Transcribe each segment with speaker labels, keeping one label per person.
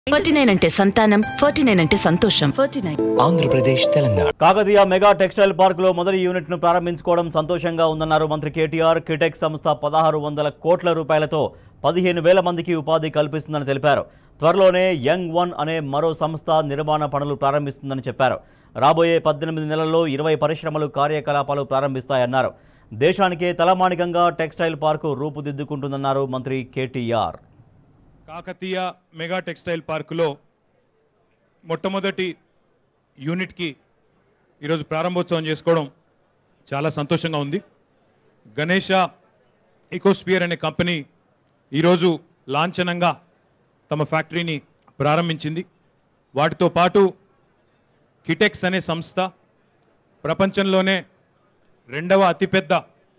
Speaker 1: forty nine అంటే సంతానం forty nine అంటే సంతోషం forty nine
Speaker 2: Andhra Pradesh Telangana
Speaker 3: Kakatiya mega textile పార్కులో మొదటి యూనిట్ను ప్రారంభించుకోవడం సంతోషంగా ఉందన్నారు మంత్రి కేటీఆర్ కిటెక్ సంస్థ పదహారు వందల కోట్ల రూపాయలతో పదిహేను వేల మందికి ఉపాధి కల్పిస్తుందని తెలిపారు త్వరలోనే యంగ్ వన్ అనే మరో సంస్థ నిర్మాణ పనులు ప్రారంభిస్తుందని చెప్పారు రాబోయే పద్దెనిమిది నెలల్లో ఇరవై పరిశ్రమలు కార్యకలాపాలు ప్రారంభిస్తాయన్నారు దేశానికే తలమానికంగా టెక్స్టైల్ పార్కు రూపుదిద్దుకుంటుందన్నారు మంత్రి కేటీఆర్
Speaker 4: కాకతీయ మెగా టెక్స్టైల్ పార్కులో మొట్టమొదటి యూనిట్కి ఈరోజు ప్రారంభోత్సవం చేసుకోవడం చాలా సంతోషంగా ఉంది గణేష ఇకోస్పియర్ అనే కంపెనీ ఈరోజు లాంఛనంగా తమ ఫ్యాక్టరీని ప్రారంభించింది వాటితో పాటు కిటెక్స్ అనే సంస్థ ప్రపంచంలోనే రెండవ అతిపెద్ద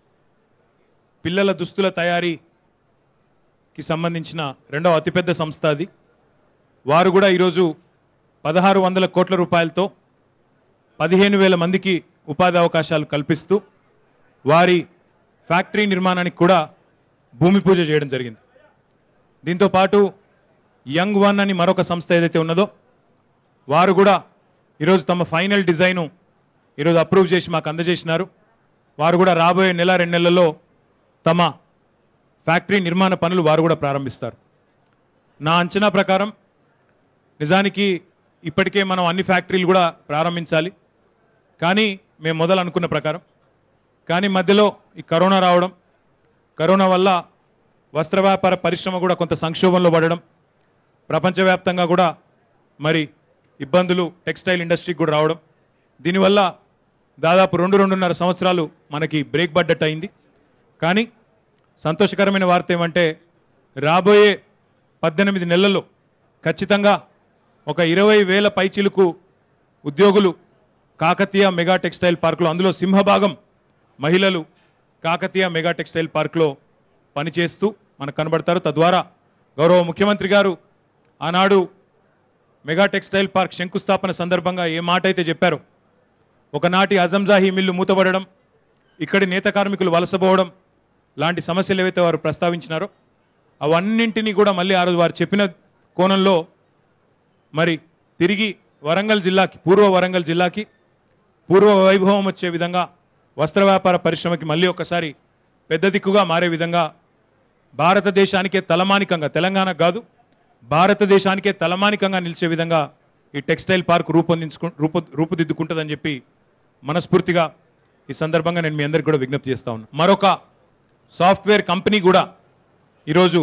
Speaker 4: పిల్లల దుస్తుల తయారీ కి సంబంధించిన రెండవ అతిపెద్ద సంస్థ అది వారు కూడా ఈరోజు పదహారు వందల కోట్ల రూపాయలతో పదిహేను వేల మందికి ఉపాధి అవకాశాలు కల్పిస్తూ వారి ఫ్యాక్టరీ నిర్మాణానికి కూడా భూమి పూజ చేయడం జరిగింది దీంతో పాటు యంగ్ వన్ అని మరొక సంస్థ ఏదైతే ఉన్నదో వారు కూడా ఈరోజు తమ ఫైనల్ డిజైను ఈరోజు అప్రూవ్ చేసి మాకు అందజేసినారు వారు కూడా రాబోయే నెల రెండు నెలల్లో తమ ఫ్యాక్టరీ నిర్మాణ పనులు వారు కూడా ప్రారంభిస్తారు నా అంచనా ప్రకారం నిజానికి ఇప్పటికే మనం అన్ని ఫ్యాక్టరీలు కూడా ప్రారంభించాలి కానీ మేము మొదలు అనుకున్న ప్రకారం కానీ మధ్యలో ఈ కరోనా రావడం కరోనా వల్ల వస్త్ర వ్యాపార పరిశ్రమ కూడా కొంత సంక్షోభంలో పడడం ప్రపంచవ్యాప్తంగా కూడా మరి ఇబ్బందులు టెక్స్టైల్ ఇండస్ట్రీకి కూడా రావడం దీనివల్ల దాదాపు రెండు రెండున్నర సంవత్సరాలు మనకి బ్రేక్ పడ్డట్టు అయింది కానీ సంతోషకరమైన వార్త ఏమంటే రాబోయే పద్దెనిమిది నెలల్లో ఖచ్చితంగా ఒక ఇరవై వేల పైచిలుకు ఉద్యోగులు కాకతీయ మెగా టెక్స్టైల్ పార్కులో అందులో సింహభాగం మహిళలు కాకతీయ మెగా టెక్స్టైల్ పార్కులో పనిచేస్తూ మనకు కనబడతారు తద్వారా గౌరవ ముఖ్యమంత్రి గారు ఆనాడు మెగా టెక్స్టైల్ పార్క్ శంకుస్థాపన సందర్భంగా ఏ మాట అయితే చెప్పారో ఒకనాటి అజంజాహీ మిల్లు మూతపడడం ఇక్కడి నేత కార్మికులు వలసపోవడం లాంటి సమస్యలు ఏవైతే వారు ప్రస్తావించినారో అవన్నింటినీ కూడా మళ్ళీ ఆ రోజు వారు చెప్పిన కోణంలో మరి తిరిగి వరంగల్ జిల్లాకి పూర్వ వరంగల్ జిల్లాకి పూర్వ వైభవం వచ్చే విధంగా వస్త్ర వ్యాపార పరిశ్రమకి మళ్ళీ ఒకసారి పెద్ద దిక్కుగా మారే విధంగా భారతదేశానికే తలమానికంగా తెలంగాణ కాదు భారతదేశానికే తలమానికంగా నిలిచే విధంగా ఈ టెక్స్టైల్ పార్క్ రూపొందించుకు రూపు రూపుదిద్దుకుంటుందని చెప్పి మనస్ఫూర్తిగా ఈ సందర్భంగా నేను మీ అందరికి కూడా విజ్ఞప్తి చేస్తా ఉన్నాను మరొక సాఫ్ట్వేర్ కంపెనీ కూడా ఈరోజు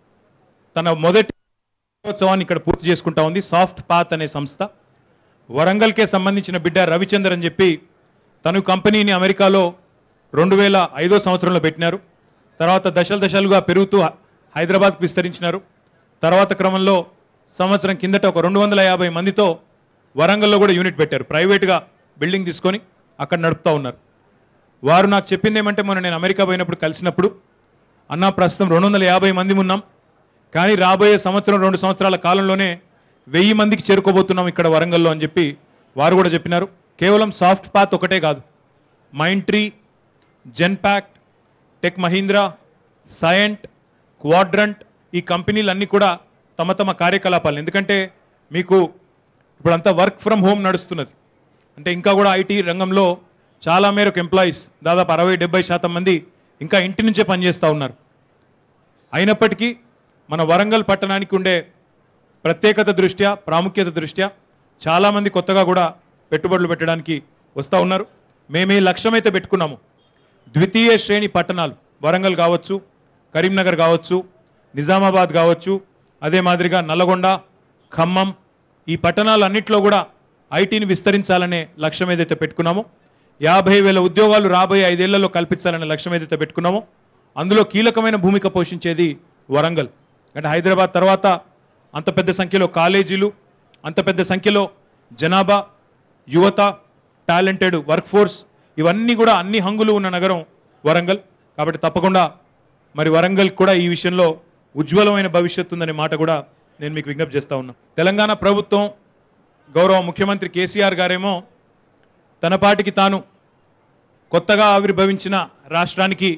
Speaker 4: తన మొదటి ఉత్సవాన్ని ఇక్కడ పూర్తి చేసుకుంటా ఉంది సాఫ్ట్ పాత్ అనే సంస్థ వరంగల్కే సంబంధించిన బిడ్డ రవిచందర్ అని చెప్పి తను కంపెనీని అమెరికాలో రెండు వేల ఐదో సంవత్సరంలో పెట్టినారు తర్వాత దశలు దశలుగా పెరుగుతూ హైదరాబాద్కు విస్తరించినారు తర్వాత క్రమంలో సంవత్సరం కిందట ఒక రెండు వందల యాభై మందితో వరంగల్లో కూడా యూనిట్ పెట్టారు ప్రైవేట్గా బిల్డింగ్ తీసుకొని అక్కడ నడుపుతా ఉన్నారు వారు నాకు చెప్పింది ఏమంటే మొన్న నేను అమెరికా పోయినప్పుడు కలిసినప్పుడు అన్న ప్రస్తుతం రెండు వందల యాభై మంది ఉన్నాం కానీ రాబోయే సంవత్సరం రెండు సంవత్సరాల కాలంలోనే వెయ్యి మందికి చేరుకోబోతున్నాం ఇక్కడ వరంగల్లో అని చెప్పి వారు కూడా చెప్పినారు కేవలం సాఫ్ట్ పాత్ ఒకటే కాదు Mindtree Genpact Tech Mahindra Cyient Quadrant ఈ కంపెనీలన్నీ కూడా తమ తమ కార్యకలాపాలు ఎందుకంటే మీకు ఇప్పుడంతా వర్క్ ఫ్రమ్ హోమ్ నడుస్తున్నది అంటే ఇంకా కూడా ఐటీ రంగంలో చాలా మేరకు ఎంప్లాయీస్ దాదాపు అరవై డెబ్బై శాతం మంది ఇంకా ఇంటి నుంచే పనిచేస్తూ ఉన్నారు అయినప్పటికీ మన వరంగల్ పట్టణానికి ఉండే ప్రత్యేకత దృష్ట్యా ప్రాముఖ్యత దృష్ట్యా చాలామంది కొత్తగా కూడా పెట్టుబడులు పెట్టడానికి వస్తూ ఉన్నారు మేము ఈ లక్ష్యం అయితే పెట్టుకున్నాము ద్వితీయ శ్రేణి పట్టణాలు వరంగల్ కావచ్చు కరీంనగర్ కావచ్చు నిజామాబాద్ కావచ్చు అదే మాదిరిగా నల్లగొండ ఖమ్మం ఈ పట్టణాలన్నింటిలో కూడా ఐటీని విస్తరించాలనే లక్ష్యం ఏదైతే పెట్టుకున్నామో యాభై వేల ఉద్యోగాలు రాబోయే ఐదేళ్లలో కల్పించాలనే లక్ష్యం ఏదైతే పెట్టుకున్నామో అందులో కీలకమైన భూమిక పోషించేది వరంగల్ అంటే హైదరాబాద్ తర్వాత అంత పెద్ద సంఖ్యలో కాలేజీలు అంత పెద్ద సంఖ్యలో జనాభా యువత టాలెంటెడ్ వర్క్ ఫోర్స్ ఇవన్నీ కూడా అన్ని హంగులు ఉన్న నగరం వరంగల్ కాబట్టి తప్పకుండా మరి వరంగల్ కూడా ఈ విషయంలో ఉజ్వలమైన భవిష్యత్తు ఉందనే మాట కూడా నేను మీకు విజ్ఞప్తి చేస్తా ఉన్నా తెలంగాణ ప్రభుత్వం గౌరవ ముఖ్యమంత్రి కేసీఆర్ గారేమో తన పాటికి తాను కొత్తగా ఆవిర్భవించిన రాష్ట్రానికి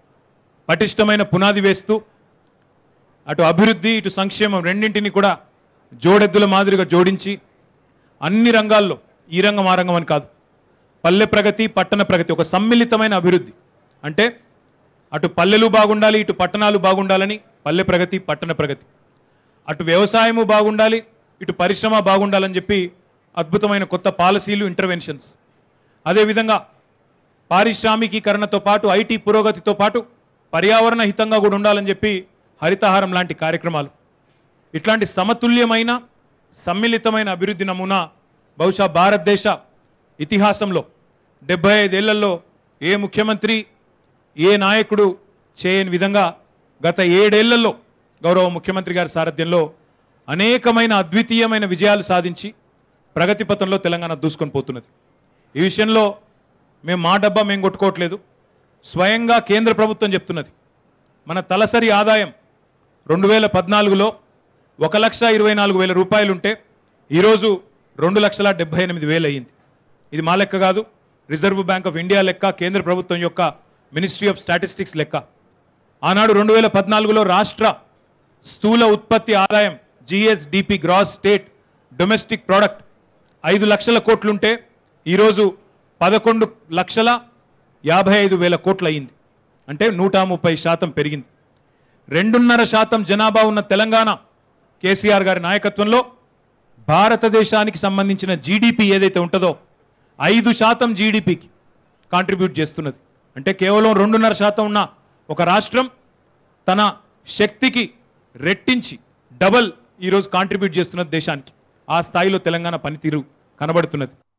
Speaker 4: పటిష్టమైన పునాది వేస్తూ అటు అభివృద్ధి ఇటు సంక్షేమం రెండింటిని కూడా జోడెద్దుల మాదిరిగా జోడించి అన్ని రంగాల్లో ఈ రంగం ఆ రంగం అని కాదు పల్లె ప్రగతి పట్టణ ప్రగతి ఒక సమ్మిళితమైన అభివృద్ధి అంటే అటు పల్లెలు బాగుండాలి ఇటు పట్టణాలు బాగుండాలని పల్లె ప్రగతి పట్టణ ప్రగతి అటు వ్యవసాయము బాగుండాలి ఇటు పరిశ్రమ బాగుండాలని చెప్పి అద్భుతమైన కొత్త పాలసీలు ఇంటర్వెన్షన్స్ అదేవిధంగా పారిశ్రామికీకరణతో పాటు ఐటీ పురోగతితో పాటు పర్యావరణ హితంగా కూడా ఉండాలని చెప్పి హరితహారం లాంటి కార్యక్రమాలు ఇట్లాంటి సమతుల్యమైన సమ్మిళితమైన అభివృద్ధి నమూనా బహుశా భారతదేశ ఇతిహాసంలో డెబ్బై ఐదేళ్లలో ఏ ముఖ్యమంత్రి ఏ నాయకుడు చేయని విధంగా గత ఏడేళ్లలో గౌరవ ముఖ్యమంత్రి గారి సారథ్యంలో అనేకమైన అద్వితీయమైన విజయాలు సాధించి ప్రగతి పథంలో తెలంగాణ దూసుకొని పోతున్నది ఈ విషయంలో మేము మా డబ్బా మేము కొట్టుకోవట్లేదు స్వయంగా కేంద్ర ప్రభుత్వం చెప్తున్నది మన తలసరి ఆదాయం రెండు వేల పద్నాలుగులో ఒక లక్ష ఇరవై నాలుగు వేల రూపాయలుంటే ఈరోజు రెండు లక్షల డెబ్బై ఎనిమిది వేలు అయ్యింది ఇది మా లెక్క కాదు రిజర్వ్ బ్యాంక్ ఆఫ్ ఇండియా లెక్క కేంద్ర ప్రభుత్వం యొక్క మినిస్ట్రీ ఆఫ్ స్టాటిస్టిక్స్ లెక్క ఆనాడు రెండు వేల పద్నాలుగులో రాష్ట్ర స్థూల ఉత్పత్తి ఆదాయం GSDP gross state domestic product ఐదు లక్షల కోట్లుంటే ఈరోజు పదకొండు లక్షల యాభై ఐదు వేల కోట్లు అయింది అంటే నూట ముప్పై శాతం పెరిగింది రెండున్నర శాతం జనాభా ఉన్న తెలంగాణ కేసీఆర్ గారి నాయకత్వంలో భారతదేశానికి సంబంధించిన జీడిపి ఏదైతే ఉంటుందో ఐదు శాతం జీడిపికి కాంట్రిబ్యూట్ చేస్తున్నది అంటే కేవలం రెండున్నర శాతం ఉన్న ఒక రాష్ట్రం తన శక్తికి రెట్టించి డబల్ ఈరోజు కాంట్రిబ్యూట్ చేస్తున్నది దేశానికి ఆ స్థాయిలో తెలంగాణ పనితీరు కనబడుతున్నది